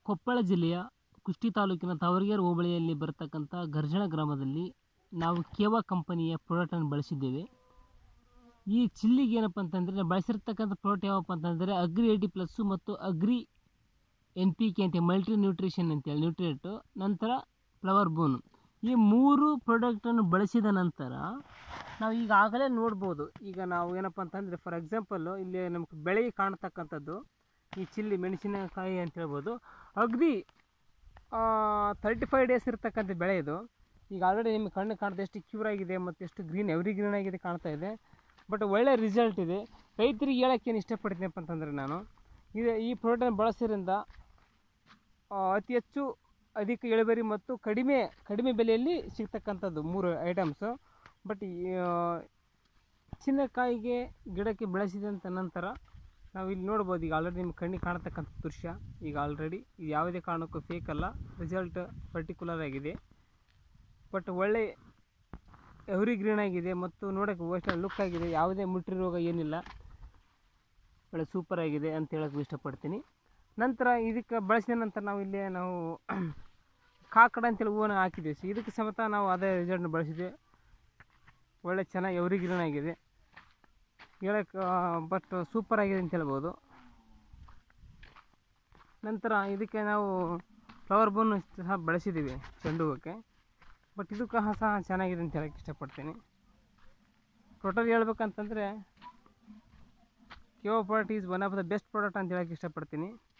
ಕೊಪ್ಪಳ ಜಿಲ್ಲೆಯ ಕುಷ್ಟಗಿ ತಾಲೂಕಿನ ತಾವರಗೆರೆ ಹೋಬಳಿಯಲ್ಲಿ ಬರತಕ್ಕಂಥ ಗರ್ಜಣ ಗ್ರಾಮದಲ್ಲಿ ನಾವು ಕೇವಾ ಕಂಪನಿಯ ಪ್ರಾಡಕ್ಟನ್ನು ಬಳಸಿದ್ದೇವೆ ಈ ಚಿಲ್ಲಿಗೆ ಏನಪ್ಪ ಅಂತಂದರೆ ನಾವು ಬಳಸಿರ್ತಕ್ಕಂಥ ಪ್ರಾಡಕ್ಟ್ ಯಾವಪ್ಪ ಅಂತಂದರೆ ಅಗ್ರಿ ಏಯ್ಟಿ ಪ್ಲಸ್ಸು ಮತ್ತು ಅಗ್ರಿ ಎನ್ ಪಿ ಕೆ ಅಂತ ಮಲ್ಟಿ ನ್ಯೂಟ್ರಿಷನ್ ಅಂತೇಳಿ ನ್ಯೂಟ್ರಿಯೆಂಟು ನಂತರ ಫ್ಲವರ್ ಬೋನು ಈ ಮೂರು ಪ್ರಾಡಕ್ಟನ್ನು ಬಳಸಿದ ನಂತರ ನಾವು ಈಗಾಗಲೇ ನೋಡ್ಬೋದು ಈಗ ನಾವು ಏನಪ್ಪ ಅಂತಂದರೆ ಫಾರ್ ಎಕ್ಸಾಂಪಲ್ಲು ಇಲ್ಲಿ ನಮ್ಗೆ ಬೆಳೆ ಕಾಣ್ತಕ್ಕಂಥದ್ದು ಈ ಚಿಲ್ಲಿ ಮೆಣಸಿನಕಾಯಿ ಅಂತ ಹೇಳ್ಬೋದು ಅಗ್ದಿ ತರ್ಟಿ ಫೈವ್ ಡೇಸ್ ಇರ್ತಕ್ಕಂಥ ಬೆಳೆ ಇದು ಈಗ ಆಲ್ರೆಡಿ ನಿಮಗೆ ಕಣ್ಣು ಕಾಣ್ತಾ ಎಷ್ಟು ಕ್ಯೂರ್ ಆಗಿದೆ ಮತ್ತು ಎಷ್ಟು ಗ್ರೀನ್ ಎವ್ರಿ ಗ್ರೀನ್ ಆಗಿದೆ ಕಾಣ್ತಾ ಇದೆ ಬಟ್ ಒಳ್ಳೆ ರಿಸಲ್ಟ್ ಇದೆ ರೈತರಿಗೆ ಹೇಳೋಕ್ಕೆ ಏನು ಇಷ್ಟಪಡ್ತೀನಪ್ಪ ಅಂತಂದರೆ ನಾನು ಇದು ಈ ಪ್ರಾಡಕ್ಟನ್ನು ಬಳಸೋದ್ರಿಂದ ಆ, ಅತಿ ಹೆಚ್ಚು ಅಧಿಕ ಇಳುವರಿ ಮತ್ತು ಕಡಿಮೆ ಕಡಿಮೆ ಬೆಲೆಯಲ್ಲಿ ಸಿಗ್ತಕ್ಕಂಥದ್ದು ಮೂರು ಐಟಮ್ಸು ಬಟ್ ಚಿನ್ನಕಾಯಿಗೆ ಗಿಡಕ್ಕೆ ಬೆಳೆಸಿದಂಥ ನಂತರ ನಾವು ಇಲ್ಲಿ ನೋಡ್ಬೋದು ಈಗ ಆಲ್ರೆಡಿ ನಿಮ್ಮ ಕಣ್ಣಿಗೆ ಕಾಣತಕ್ಕಂಥ ದೃಶ್ಯ ಈಗ ಆಲ್ರೆಡಿ ಇದು ಯಾವುದೇ ಕಾರಣಕ್ಕೂ ಫೇಕ್ ಅಲ್ಲ ರಿಸಲ್ಟ್ ಪರ್ಟಿಕ್ಯುಲರ್ ಆಗಿದೆ ಬಟ್ ಒಳ್ಳೆ ಎವ್ರಿ ಗ್ರೀನ್ ಆಗಿದೆ ಮತ್ತು ನೋಡೋಕ್ಕೆ ವೆಸ್ಟರ್ನ್ ಲುಕ್ ಆಗಿದೆ ಯಾವುದೇ ಮುಟ್ರಿ ರೋಗ ಏನಿಲ್ಲ ಒಳ್ಳೆ ಸೂಪರ್ ಆಗಿದೆ ಅಂತ ಹೇಳೋಕ್ಕೆ ಇಷ್ಟಪಡ್ತೀನಿ ನಂತರ ಇದಕ್ಕೆ ಬಳಸಿದ ನಂತರ ನಾವು ಇಲ್ಲಿ ನಾವು ಕಾಕಡ ಅಂತೇಳಿ ಹೂವನ್ನು ಹಾಕಿದ್ದೀವಿ ಸೊ ಇದಕ್ಕೆ ಸಮೇತ ನಾವು ಅದೇ ರಿಸಲ್ಟ್ನ ಬಳಸಿದ್ವಿ ಒಳ್ಳೆ ಚೆನ್ನಾಗಿ ಎವ್ರಿ ಗ್ರೀನ್ ಆಗಿದೆ ಹೇಳಕ್ಕೆ ಬಟ್ ಸೂಪರ್ ಆಗಿದೆ ಅಂತ ಹೇಳ್ಬೋದು ನಂತರ ಇದಕ್ಕೆ ನಾವು ಫ್ಲವರ್ ಬೋನ್ ಸಹ ಬಳಸಿದ್ದೀವಿ ಚೆಂಡು ಹೂವಕ್ಕೆ ಬಟ್ ಇದಕ್ಕೆ ಸಹ ಚೆನ್ನಾಗಿದೆ ಅಂತ ಹೇಳಕ್ಕೆ ಇಷ್ಟಪಡ್ತೀನಿ ಟೋಟಲ್ ಹೇಳ್ಬೇಕಂತಂದರೆ ಕೇವೋ product is one of the best product ಅಂತ ಹೇಳಕ್ಕೆ ಇಷ್ಟಪಡ್ತೀನಿ